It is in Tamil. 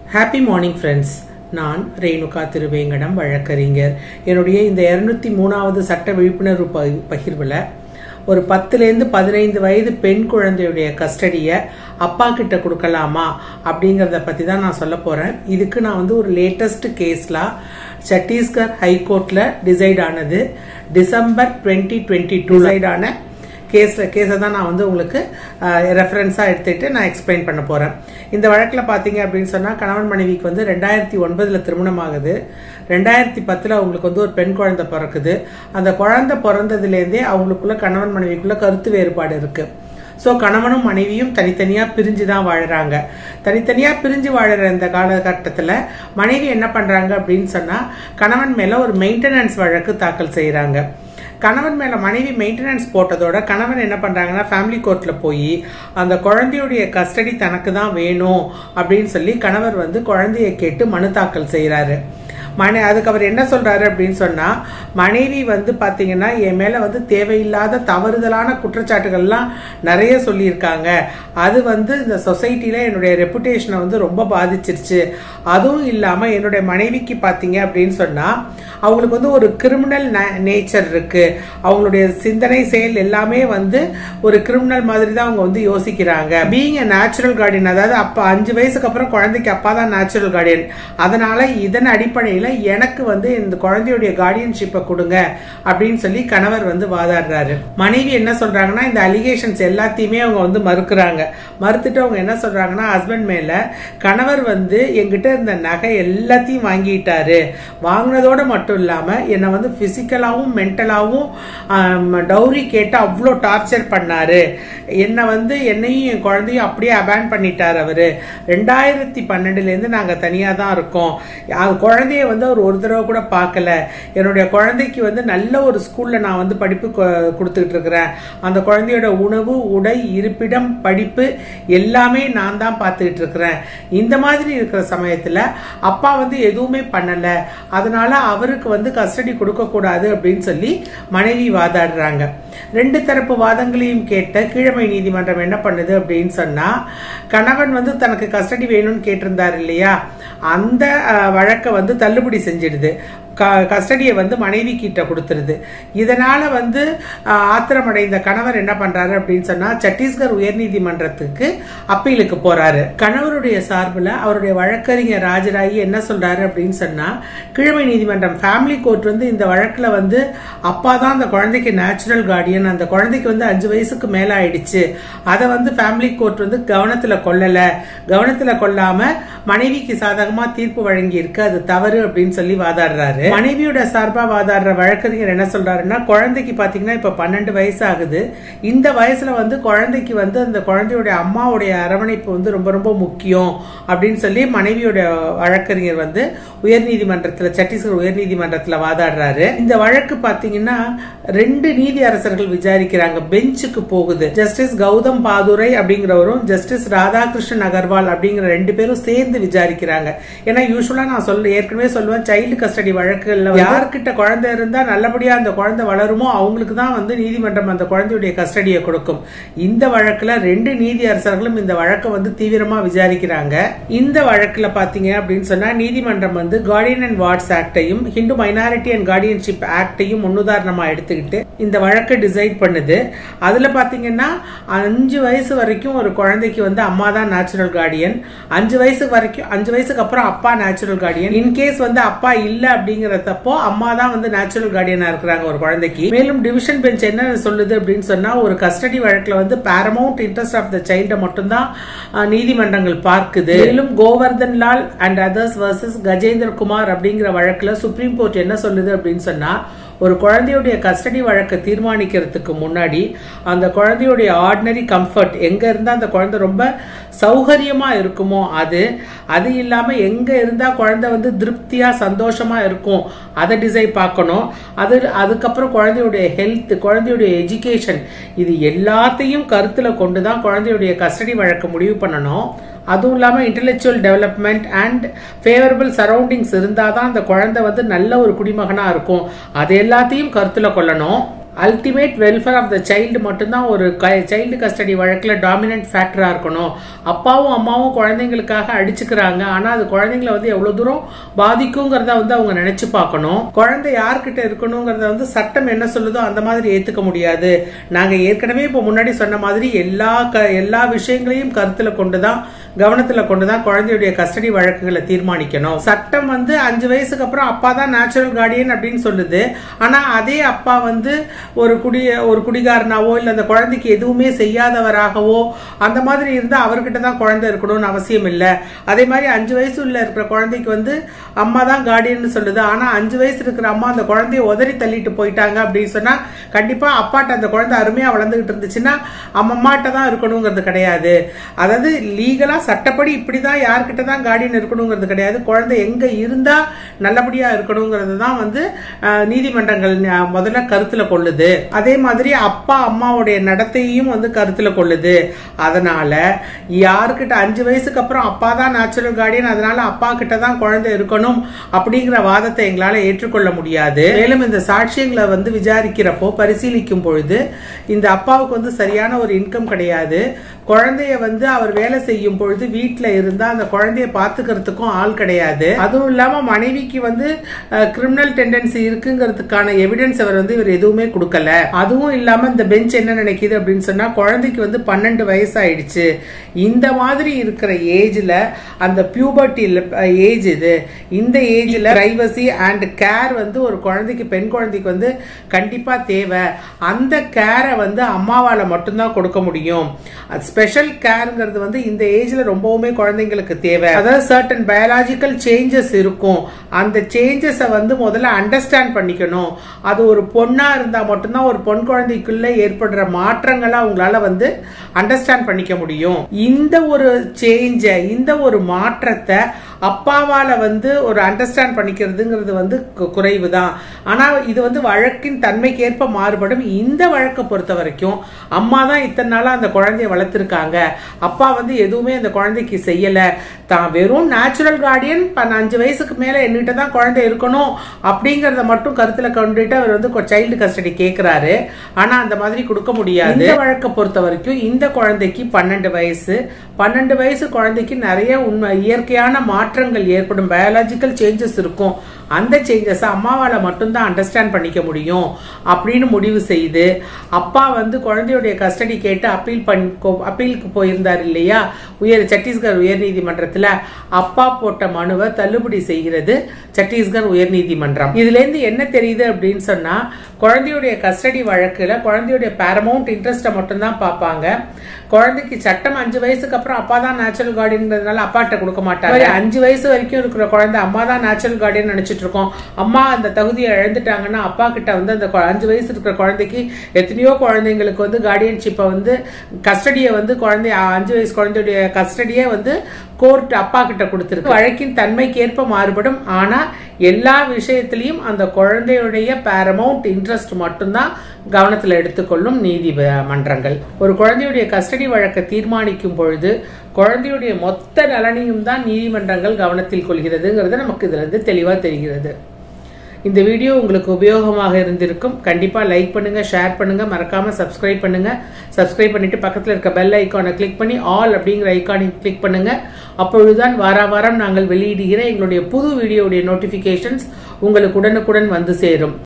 ஹாப்பி மார்னிங் ஃப்ரெண்ட்ஸ் நான் ரேணுகா திருவேங்கடம் வழக்கறிஞர் என்னுடைய இந்த இருநூத்தி மூணாவது சட்ட விழிப்புணர்வு பகி- பகிர்வுல ஒரு பத்துலேருந்து பதினைந்து வயது பெண் குழந்தையுடைய கஸ்டடியை அப்பா கிட்ட கொடுக்கலாமா அப்படிங்கிறத பற்றி தான் நான் சொல்ல போகிறேன் இதுக்கு நான் வந்து ஒரு லேட்டஸ்ட் கேஸ்ல சத்தீஸ்கர் ஹைகோர்ட்டில் டிசைட் ஆனது December twenty twenty two decide ஆன கேஸில் கேஸை தான் நான் வந்து உங்களுக்கு ரெஃபரன்ஸாக எடுத்துகிட்டு நான் எக்ஸ்பிளைன் பண்ண போகிறேன் இந்த வழக்கில் பார்த்தீங்க அப்படின்னு சொன்னால் கணவன் மனைவிக்கு வந்து ரெண்டாயிரத்தி ஒன்பதில் திருமணம் ஆகுது ரெண்டாயிரத்தி பத்தில் அவங்களுக்கு வந்து ஒரு பெண் குழந்தை பிறக்குது அந்த குழந்தை பிறந்ததுலேருந்தே அவங்களுக்குள்ள கணவன் மனைவிக்குள்ள கருத்து வேறுபாடு இருக்குது ஸோ கணவனும் மனைவியும் தனித்தனியாக பிரிஞ்சு தான் வாழுறாங்க தனித்தனியாக பிரிஞ்சு வாழுற இந்த காலகட்டத்தில் மனைவி என்ன பண்ணுறாங்க அப்படின்னு சொன்னால் கணவன் மேலே ஒரு மெயின்டெனன்ஸ் வழக்கு தாக்கல் செய்கிறாங்க கணவன் மேல மனைவி மெயின்டெனன்ஸ் போட்டதோட கணவன் என்ன பண்றாங்கன்னா ஃபேமிலி கோர்ட்ல போய் அந்த குழந்தையுடைய கஸ்டடி தனக்கு தான் வேணும் அப்படின்னு சொல்லி கணவர் வந்து குழந்தையை கேட்டு மனு தாக்கல் செய்யறாரு மனை அதுக்கு அவர் என்ன சொல்றாரு அப்படின்னு சொன்னா மனைவி வந்து பாத்தீங்கன்னா என் மேல வந்து தேவையில்லாத தவறுதலான குற்றச்சாட்டுகள்லாம் நிறைய சொல்லியிருக்காங்க அது வந்து இந்த சொசைட்டில என்னுடைய ரெப்புடேஷனை வந்து ரொம்ப பாதிச்சிருச்சு அதுவும் இல்லாம என்னுடைய மனைவிக்கு பாத்தீங்க அப்படின்னு சொன்னா அவங்களுக்கு வந்து ஒரு கிரிமினல் நேச்சர் இருக்கு அவங்களுடைய சிந்தனை செயல் எல்லாமே வந்து ஒரு கிரிமினல் மாதிரி தான் அவங்க வந்து யோசிக்கிறாங்க பீங் எ நேச்சுரல் கார்டியன் அதாவது அப்பா அஞ்சு வயசுக்கு அப்புறம் குழந்தைக்கு அப்பா தான் நேச்சுரல் கார்டியன் அதனால இதன் அடிப்படையில் எனக்கு வந்து இந்த குழந்தையுடைய கார்டியன்ஷிப்பை கொடுங்க அப்படின்னு சொல்லி கணவர் வந்து வாதாடுறாரு மனைவி என்ன சொல்றாங்கன்னா இந்த அலிகேஷன்ஸ் எல்லாத்தையுமே அவங்க வந்து மறுக்கிறாங்க மறுத்துட்டு அவங்க என்ன சொல்றாங்கன்னா ஹஸ்பண்ட் மேல கணவர் வந்து எங்கிட்ட இருந்த நகை எல்லாத்தையும் வாங்கிட்டாரு வாங்கினதோட மட்டும் இல்லாம என்னை வந்து பிசிக்கலாவும் மென்டலாவும் டௌரி கேட்டு அவ்வளோ டார்ச்சர் பண்ணாரு என்னை வந்து என்னையும் என் குழந்தையும் அப்படியே அபேன் பண்ணிட்டார் அவரு ரெண்டாயிரத்தி பன்னெண்டுலேருந்து நாங்கள் தனியாக தான் இருக்கோம் அது குழந்தைய வந்து அவர் ஒரு தடவை கூட பார்க்கல என்னுடைய குழந்தைக்கு வந்து நல்ல ஒரு ஸ்கூலில் நான் வந்து படிப்பு கொ- கொடுத்துக்கிட்டு இருக்கிறேன் அந்த குழந்தையோட உணவு உடை இருப்பிடம் படிப்பு எல்லாமே நான் தான் பார்த்துக்கிட்டு இருக்கிறேன் இந்த மாதிரி இருக்கிற சமயத்தில் அப்பா வந்து எதுவுமே பண்ணலை அதனால அவருக்கு வந்து கஸ்டடி கொடுக்கக்கூடாது அப்படின்னு சொல்லி மனைவி வாதாடுறாங்க ரெண்டு தரப்பு வாதங்களையும் கேட்ட கீழமை நீதிமன்றம் என்ன பண்ணுது அப்படின்னு சொன்னா கணவன் வந்து தனக்கு கஸ்டடி வேணும்னு கேட்டிருந்தார் இல்லையா அந்த அஹ், வழக்கை வந்து தள்ளுபடி செஞ்சிடுது கஸ்டடியை வந்து மனைவி கிட்ட கொடுத்துருது இதனால வந்து அஹ், ஆத்திரமடைந்த கணவர் என்ன பண்றாரு அப்படின்னு சொன்னா சத்தீஸ்கர் உயர்நீதிமன்றத்துக்கு அப்பீலுக்கு போறாரு கணவருடைய சார்பில் அவருடைய வழக்கறிஞர் ராஜராகி என்ன சொல்றாரு அப்படின்னு சொன்னா கீழமை நீதிமன்றம் ஃபேமிலி கோர்ட் வந்து இந்த வழக்குல வந்து அப்பா தான் அந்த குழந்தைக்கு நேச்சுரல் கார்டியன் அந்த குழந்தைக்கு வந்து அஞ்சு வயசுக்கு மேல ஆயிடுச்சு அதை வந்து ஃபேமிலி கோர்ட் வந்து கவனத்துல கொள்ளல கவனத்துல கொள்ளாம மனைவிக்கு சாதகமா தீர்ப்பு வழங்கி இருக்கு அது தவறு அப்படின்னு சொல்லி வாதாடுறாரு மனைவியோட சார்பா வாதாடுற வழக்கறிஞர் என்ன சொல்றாருன்னா குழந்தைக்கு பாத்தீங்கன்னா இப்ப பன்னெண்டு வயசு ஆகுது இந்த வயசுல வந்து குழந்தைக்கு வந்து அந்த குழந்தையோட அம்மாவுடைய அரவணைப்பு வந்து ரொம்ப ரொம்ப முக்கியம் அப்படின்னு சொல்லி மனைவியோட வழக்கறிஞர் வந்து உயர்நீதிமன்றத்துல சத்தீஸ்கர் உயர்நீதிமன்றத்துல வாதாடுறாரு இந்த வழக்கு பாத்தீங்கன்னா ரெண்டு நீதி அரசர்கள் விசாரிக்கிறாங்க பெஞ்சுக்கு போகுது ஜஸ்டிஸ் கௌதம் பாதுரை அப்படிங்கிறவரும் ஜஸ்டிஸ் ராதாகிருஷ்ணன் அகர்வால் அப்படிங்கிற ரெண்டு பேரும் சேர்ந்து விசாரிக்கிறாங்க ஏன்னா யூஸ்வலா நான் சொல்ல ஏற்கனவே சொல்லுவேன் சைல்டு கஸ்டடி வழக்குகள்ல வந்து யார்கிட்ட குழந்தை இருந்தா நல்லபடியா அந்த குழந்தை வளருமோ அவங்களுக்கு தான் வந்து நீதிமன்றம் அந்த குழந்தையுடைய கஸ்டடியை கொடுக்கும் இந்த வழக்குல ரெண்டு நீதி அரசர்களும் இந்த வழக்கை வந்து தீவிரமா விசாரிக்கிறாங்க இந்த வழக்குல பாத்தீங்க அப்படின்னு சொன்னா நீதிமன்றம் வந்து கார்டியன் அண்ட் வார்ட்ஸ் ஆக்டையும் ஹிந்து மைனாரிட்டி அண்ட் கார்டியன்ஷிப் ஆக்டையும் முன்னுதாரணமா எடுத்துக்கிட்டு இந்த வழக்கை டிசைட் பண்ணுது அதுல பாத்தீங்கன்னா அஞ்சு வயசு வரைக்கும் ஒரு குழந்தைக்கு வந்து அம்மா தான் நேச்சுரல் கார்டியன் அஞ்சு வயசு வரைக்கும் அஞ்சு வயசுக்கு அப்புறம் அப்பா நேச்சுரல் கார்டியன் இன்கேஸ் வந்து அப்பா இல்ல அப்படிங்கறதப்போ அம்மா தான் வந்து நேச்சுரல் கார்டியனா இருக்கிறாங்க ஒரு குழந்தைக்கு மேலும் டிவிஷன் பெஞ்ச் என்ன சொல்லுது அப்படின்னு சொன்னா ஒரு கஸ்டடி வழக்குல வந்து paramount interest of the child மட்டும்தான் அஹ், நீதிமன்றங்கள் பார்க்குது மேலும் Govardhan Lal and others versus Gajendra Kumar அப்படிங்கிற வழக்குல சுப்ரீம் கோர்ட் என்ன சொல்லுது அப்படின்னு சொன்னா ஒரு குழந்தையுடைய கஸ்டடி வழக்கை தீர்மானிக்கிறதுக்கு முன்னாடி அந்த குழந்தையுடைய ஆர்டினரி கம்ஃபர்ட் எங்க இருந்தா அந்த குழந்தை ரொம்ப சௌகரியமா இருக்குமோ அது அது இல்லாம எங்க இருந்தா குழந்தை வந்து திருப்தியா சந்தோஷமா இருக்கும் அதை டிசைட் பார்க்கணும் அது அதுக்கப்புறம் குழந்தையுடைய ஹெல்த் குழந்தையுடைய எஜுகேஷன் இது எல்லாத்தையும் கருத்துல கொண்டு தான் குழந்தையுடைய கஸ்டடி வழக்கு முடிவு பண்ணணும் அதுவும் இல்லாமல் intellectual development and favourable surroundings இருந்தால் தான் அந்த குழந்தை வந்து நல்ல ஒரு குடிமகனாக இருக்கும் அது எல்லாத்தையும் கருத்தில் கொள்ளணும் ultimate welfare of the child மட்டும்தான் ஒரு சைல்டு கஸ்டடி வழக்கில் டாமினன்ட் ஃபேக்டராக இருக்கணும் அப்பாவும் அம்மாவும் குழந்தைங்களுக்காக அடிச்சுக்கிறாங்க ஆனால் அது குழந்தைங்களை வந்து எவ்வளோ தூரம் பாதிக்குங்கிறத வந்து அவங்க நினைச்சு பார்க்கணும் குழந்தை யார்கிட்ட இருக்கணுங்கிறத வந்து சட்டம் என்ன சொல்லுதோ அந்த மாதிரி ஏற்றுக்க முடியாது நாங்கள் ஏற்கனவே இப்போ முன்னாடி சொன்ன மாதிரி எல்லா க எல்லா விஷயங்களையும் கருத்தில் கொண்டு தான் கவனத்தில் கொண்டு தான் குழந்தையுடைய கஸ்டடி வழக்குகளை தீர்மானிக்கணும் சட்டம் வந்து அஞ்சு வயசுக்கு அப்புறம் அப்பா தான் நேச்சுரல் கார்டியன் அப்படின்னு சொல்லுது ஆனால் அதே அப்பா வந்து ஒரு குடி ஒரு குடிகாரனாவோ இல்லை அந்த குழந்தைக்கு எதுவுமே செய்யாதவராகவோ அந்த மாதிரி இருந்தால் அவர்கிட்ட தான் குழந்தை இருக்கணும்னு அவசியம் இல்லை அதே மாதிரி அஞ்சு வயசு உள்ள இருக்கிற குழந்தைக்கு வந்து அம்மா தான் கார்டியன் சொல்லுது ஆனால் அஞ்சு வயசு இருக்கிற அம்மா அந்த குழந்தைய உதறி தள்ளிட்டு போயிட்டாங்க அப்படின்னு சொன்னால் கண்டிப்பாக அப்பாட்ட அந்த குழந்தை அருமையாக வளர்ந்துகிட்டு இருந்துச்சுன்னா அம்மாட்ட தான் இருக்கணுங்கிறது கிடையாது அதாவது லீகலாக சட்டப்படி இப்படி தான் யார்கிட்ட தான் கார்டியன் இருக்கணுங்கிறது கிடையாது குழந்தை எங்கே இருந்தால் நல்லபடியாக இருக்கணுங்கிறது தான் வந்து அஹ், நீதிமன்றங்கள் ந- முதல்ல கருத்தில் கொள்ளுது அதே மாதிரி அப்பா அம்மாவுடைய நடத்தையும் வந்து கருத்தில் கொள்ளுது அதனால யாருக்கிட்ட அஞ்சு வயசுக்கு அப்புறம் அப்பா தான் நேச்சுரல் கார்டியன் அதனால அப்பா கிட்ட தான் குழந்தை இருக்கணும் அப்படிங்கிற வாதத்தை எங்களால ஏற்றுக்கொள்ள முடியாது மேலும் இந்த சாட்சியங்களை வந்து விசாரிக்கிறப்போ பரிசீலிக்கும் பொழுது இந்த அப்பாவுக்கு வந்து சரியான ஒரு இன்கம் கிடையாது குழந்தைய வந்து அவர் வேலை செய்யும் பொழுது வீட்டுல இருந்தா அந்த குழந்தைய பாத்துக்கிறதுக்கும் ஆள் கிடையாது அதுவும் இல்லாம மனைவிக்கு வந்து கிரிமினல் டெண்டன்சி இருக்குங்கிறதுக்கான எவிடன்ஸ் அவர் வந்து இவர் எதுவுமே கொடுக்கல அதுவும் இல்லாம இந்த பெஞ்ச் என்ன நினைக்குது அப்படின்னு சொன்னா குழந்தைக்கு வந்து பன்னெண்டு வயசு ஆயிடுச்சு இந்த மாதிரி இருக்கிற ஏஜ்ல அந்த பியூபர்ட்டி ஏஜ் இது இந்த ஏஜ்ல பிரைவசி அண்ட் கேர் வந்து ஒரு குழந்தைக்கு பெண் குழந்தைக்கு வந்து கண்டிப்பா தேவை அந்த கேரை வந்து அம்மாவால மட்டும்தான் கொடுக்க முடியும் ஸ்பெஷல் கேருங்கிறது வந்து இந்த ஏஜ்ல ரொம்பவுமே குழந்தைங்களுக்கு தேவை அதாவது சர்டன் பயாலாஜிக்கல் சேஞ்சஸ் இருக்கும் அந்த சேஞ்சஸை வந்து முதல்ல அண்டர்ஸ்டாண்ட் பண்ணிக்கணும் அது ஒரு பொண்ணா இருந்தா மட்டும்தான் ஒரு பொன் குழந்தைக்குள்ள ஏற்படுற மாற்றங்களை அவங்களால வந்து அண்டர்ஸ்டாண்ட் பண்ணிக்க முடியும் இந்த ஒரு சேஞ்சை இந்த ஒரு மாற்றத்தை அப்பாவால வந்து ஒரு அண்டர்ஸ்டாண்ட் பண்ணிக்கிறதுங்கிறது வந்து கு- குறைவுதான் ஆனா இது வந்து வழக்கின் தன்மைக்கேற்ப மாறுபடும் இந்த வழக்கை பொறுத்த வரைக்கும் அம்மா தான் இத்தனை நாளா அந்த குழந்தைய வளர்த்துருக்காங்க அப்பா வந்து எதுவுமே அந்த குழந்தைக்கு செய்யல தான் வெறும் நேச்சுரல் கார்டியன் அஞ்சு வயசுக்கு மேல என்கிட்ட தான் குழந்தை இருக்கணும் அப்படிங்கறத மட்டும் கருத்துல கொண்டுட்டு அவர் வந்து சைல்டு கஸ்டடி கேக்குறாரு ஆனா அந்த மாதிரி கொடுக்க முடியாது இந்த வழக்கை பொறுத்த வரைக்கும் இந்த குழந்தைக்கு பன்னெண்டு வயசு பன்னெண்டு வயசு குழந்தைக்கு நிறைய உண்மை இயற்கையான மாற்றங்கள் ஏற்படும் பயாலஜிக்கல் சேஞ்சஸ் இருக்கும் அந்த சேஞ்சஸை அம்மாவால மட்டும்தான் அண்டர்ஸ்டாண்ட் பண்ணிக்க முடியும் அப்படின்னு முடிவு செய்து அப்பா வந்து குழந்தையுடைய கஸ்டடி கேட்டு அப்பீல் பண்ணி அப்பீலுக்கு போயிருந்தார் இல்லையா உயர் சத்தீஸ்கர் உயர்நீதிமன்றத்துல அப்பா போட்ட மனுவை தள்ளுபடி செய்கிறது சத்தீஸ்கர் உயர்நீதிமன்றம் இதுல இருந்து என்ன தெரியுது அப்படின்னு சொன்னா குழந்தையுடைய கஸ்டடி வழக்குல குழந்தையுடைய பேரமௌண்ட் இன்ட்ரெஸ்ட்டை மட்டும்தான் பார்ப்பாங்க குழந்தைக்கு சட்டம் அஞ்சு வயசுக்கு அப்புறம் அப்பா தான் நேச்சுரல் கார்டியன்றதுனால அப்பாட்ட கொடுக்க மாட்டாங்க அஞ்சு வயசு வரைக்கும் இருக்கிற குழந்தை அம்மா தான் நேச்சுரல் கார்டியன் நினைச்சிட்டு இருக்கோம் அம்மா அந்த தகுதியை இழந்துட்டாங்கன்னா அப்பா கிட்ட வந்து அந்த கு- அஞ்சு வயசு இருக்கிற குழந்தைக்கு எத்தனையோ குழந்தைங்களுக்கு வந்து கார்டியன்ஷிப்பை வந்து கஸ்டடியை வந்து குழந்தை அஞ்சு வயசு குழந்தையுடைய கஸ்டடியை வந்து கோர்ட் அப்பா கிட்ட கொடுத்துருக்கு வழக்கின் தன்மைக்கேற்ப மாறுபடும் ஆனா எல்லா விஷயத்திலையும் அந்த குழந்தையுடைய பேரமௌண்ட் இன்ட்ரெஸ்ட் மட்டும்தான் கவனத்தில் எடுத்துக்கொள்ளும் நீதி மன்றங்கள் ஒரு குழந்தையுடைய கஸ்டடி வழக்கை தீர்மானிக்கும் பொழுது குழந்தையுடைய மொத்த நலனையும் தான் நீதிமன்றங்கள் கவனத்தில் கொள்கிறதுங்கிறது நமக்கு இதுல இருந்து தெளிவா தெரிகிறது இந்த வீடியோ உங்களுக்கு உபயோகமாக இருந்திருக்கும் கண்டிப்பா லைக் பண்ணுங்க ஷேர் பண்ணுங்க மறக்காம சப்ஸ்கிரைப் பண்ணுங்க சப்ஸ்கிரைப் பண்ணிட்டு பக்கத்துல இருக்க பெல் ஐக்கானை கிளிக் பண்ணி ஆல் அப்படிங்கிற ஐக்கானை கிளிக் பண்ணுங்க அப்பொழுதுதான் வார வாரம் நாங்கள் வெளியிடுகிற எங்களுடைய புது வீடியோவுடைய நோட்டிபிகேஷன்ஸ் உங்களுக்கு உடனுக்குடன் வந்து சேரும்